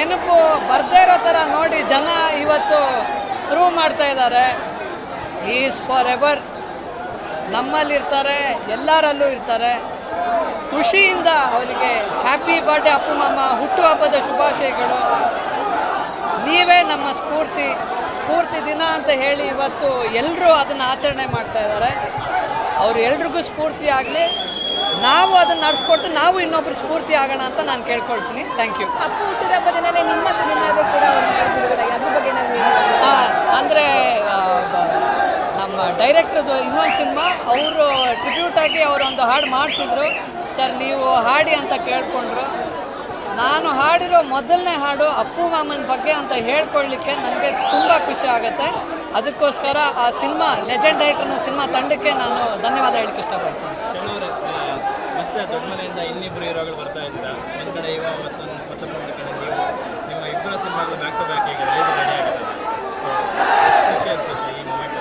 ನೆನಪು ಬರ್ದೇ ಇರೋ ಥರ ನೋಡಿ ಜನ ಇವತ್ತು ಪ್ರೂವ್ ಮಾಡ್ತಾ ಇದ್ದಾರೆ ಈಸ್ ಫಾರ್ ಎವರ್ ನಮ್ಮಲ್ಲಿರ್ತಾರೆ ಎಲ್ಲರಲ್ಲೂ ಇರ್ತಾರೆ ಖುಷಿಯಿಂದ ಅವರಿಗೆ ಹ್ಯಾಪಿ ಬರ್ಡೇ ಅಪ್ಪು ಮಾಮ ಹುಟ್ಟುಹಬ್ಬದ ಶುಭಾಶಯಗಳು ನೀವೇ ನಮ್ಮ ಸ್ಫೂರ್ತಿ ಸ್ಫೂರ್ತಿ ದಿನ ಅಂತ ಹೇಳಿ ಇವತ್ತು ಎಲ್ಲರೂ ಅದನ್ನು ಆಚರಣೆ ಮಾಡ್ತಾ ಇದ್ದಾರೆ ಅವ್ರು ಎಲ್ರಿಗೂ ಸ್ಫೂರ್ತಿ ಆಗಲಿ ನಾವು ಅದನ್ನು ನಡೆಸ್ಕೊಟ್ಟು ನಾವು ಇನ್ನೊಬ್ರು ಸ್ಫೂರ್ತಿ ಆಗೋಣ ಅಂತ ನಾನು ಕೇಳ್ಕೊಳ್ತೀನಿ ಥ್ಯಾಂಕ್ ಯು ಅಪ್ಪು ಹುಟ್ಟಿದಬ್ಬ ದಿನನೇ ನಿಮ್ಮ ಸಿನಿಮಾಗೂ ಕೂಡ ಅವ್ರು ಮಾಡಿಬಿಡುಗಡೆ ಅದ್ರ ಬಗ್ಗೆ ನಾವು ಏನು ಅಂದರೆ ನಮ್ಮ ಡೈರೆಕ್ಟ್ರದ್ದು ಇನ್ನೊಂದು ಸಿನಿಮಾ ಅವರು ಟ್ರಿಬ್ಯೂಟಾಗಿ ಅವರೊಂದು ಹಾಡು ಮಾಡಿಸಿದ್ರು ಸರ್ ನೀವು ಹಾಡಿ ಅಂತ ಕೇಳ್ಕೊಂಡ್ರು ನಾನು ಹಾಡಿರೋ ಮೊದಲನೇ ಹಾಡು ಅಪ್ಪು ಮಾಮನ ಬಗ್ಗೆ ಅಂತ ಹೇಳ್ಕೊಳ್ಳಿಕ್ಕೆ ನನಗೆ ತುಂಬ ಖುಷಿ ಆಗುತ್ತೆ ಅದಕ್ಕೋಸ್ಕರ ಆ ಸಿನಿಮಾ ಲೆಜೆಂಡ್ ಡೈರೆಕ್ಟರ್ನ ಸಿನಿಮಾ ತಂಡಕ್ಕೆ ನಾನು ಧನ್ಯವಾದ ಹೇಳಕ್ಕೆ ಇಷ್ಟಪಡ್ತೀನಿ ಶನಿವಾರ ಮತ್ತೆ ದೊಡ್ಡ ಮನೆಯಿಂದ ಇನ್ನಿಬ್ಬರು ಹೀರೋಗಳು ಬರ್ತಾ ಇದ್ರ ಒಂದು ಕಡೆ ಇವ ಮತ್ತೊಂದು ಮತ್ತೊಬ್ಬ ಕಡೆ ನೀವು ನಿಮ್ಮ ಇಬ್ಬರು ಸಿನಿಮಾಗಳು ಬ್ಯಾಕ್ ಟು ಬ್ಯಾಕ್ ಈಗ ರಿಲೀಸ್ ರೆಡಿ ಆಗಿದೆ ಸೊ ಖುಷಿ ಅನ್ಸುತ್ತೆ ಈ ಮೂಮೆಂಟ್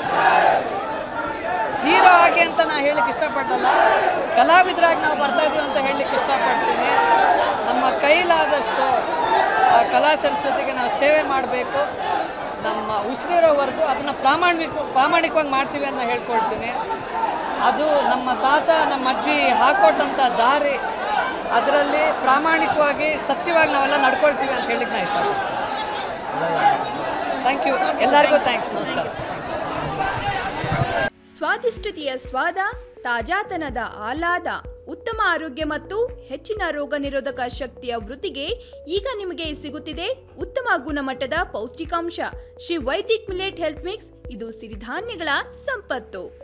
ಹೀರೋ ಆಗಿ ಅಂತ ನಾನು ಹೇಳಕ್ಕೆ ಇಷ್ಟಪಡಲ್ಲ ಕಲಾವಿದರಾಗಿ ನಾವು ಬರ್ತಾ ಇದೀವಿ ಅಂತ ಹೇಳಲಿಕ್ಕೆ ಇಷ್ಟಪಡ್ತೀನಿ ನಮ್ಮ ಕೈಲಾದಷ್ಟು ಆ ಕಲಾ ಸರಸ್ವತಿಗೆ ನಾವು ಸೇವೆ ಮಾಡಬೇಕು ನಮ್ಮ ಉಸಿರಿರೋವರೆಗೂ ಅದನ್ನು ಪ್ರಾಮಾಣಿಕ ಪ್ರಾಮಾಣಿಕವಾಗಿ ಮಾಡ್ತೀವಿ ಅಂತ ಹೇಳ್ಕೊಳ್ತೀನಿ ಅದು ನಮ್ಮ ತಾತ ನಮ್ಮ ಅಜ್ಜಿ ಹಾಕೊಟ್ಟಂಥ ದಾರಿ ಅದರಲ್ಲಿ ಪ್ರಾಮಾಣಿಕವಾಗಿ ಸತ್ಯವಾಗಿ ನಾವೆಲ್ಲ ನಡ್ಕೊಳ್ತೀವಿ ಅಂತ ಹೇಳಿಕ್ಕೆ ನಾನು ಇಷ್ಟಪಡ್ತೀನಿ ಥ್ಯಾಂಕ್ ಯು ಎಲ್ಲರಿಗೂ ಥ್ಯಾಂಕ್ಸ್ ನಮಸ್ಕಾರ ಸ್ವಾದಿಷ್ಟತೆಯ ಸ್ವಾದ ತಾಜಾತನದ ಆಹ್ಲಾದ ಉತ್ತಮ ಆರೋಗ್ಯ ಮತ್ತು ಹೆಚ್ಚಿನ ರೋಗ ನಿರೋಧಕ ಶಕ್ತಿಯ ವೃತ್ತಿಗೆ ಈಗ ನಿಮಗೆ ಸಿಗುತ್ತಿದೆ ಉತ್ತಮ ಗುಣಮಟ್ಟದ ಪೌಷ್ಟಿಕಾಂಶ Shri Vaidik millet health mix ಇದು ಸಿರಿಧಾನ್ಯಗಳ ಸಂಪತ್ತು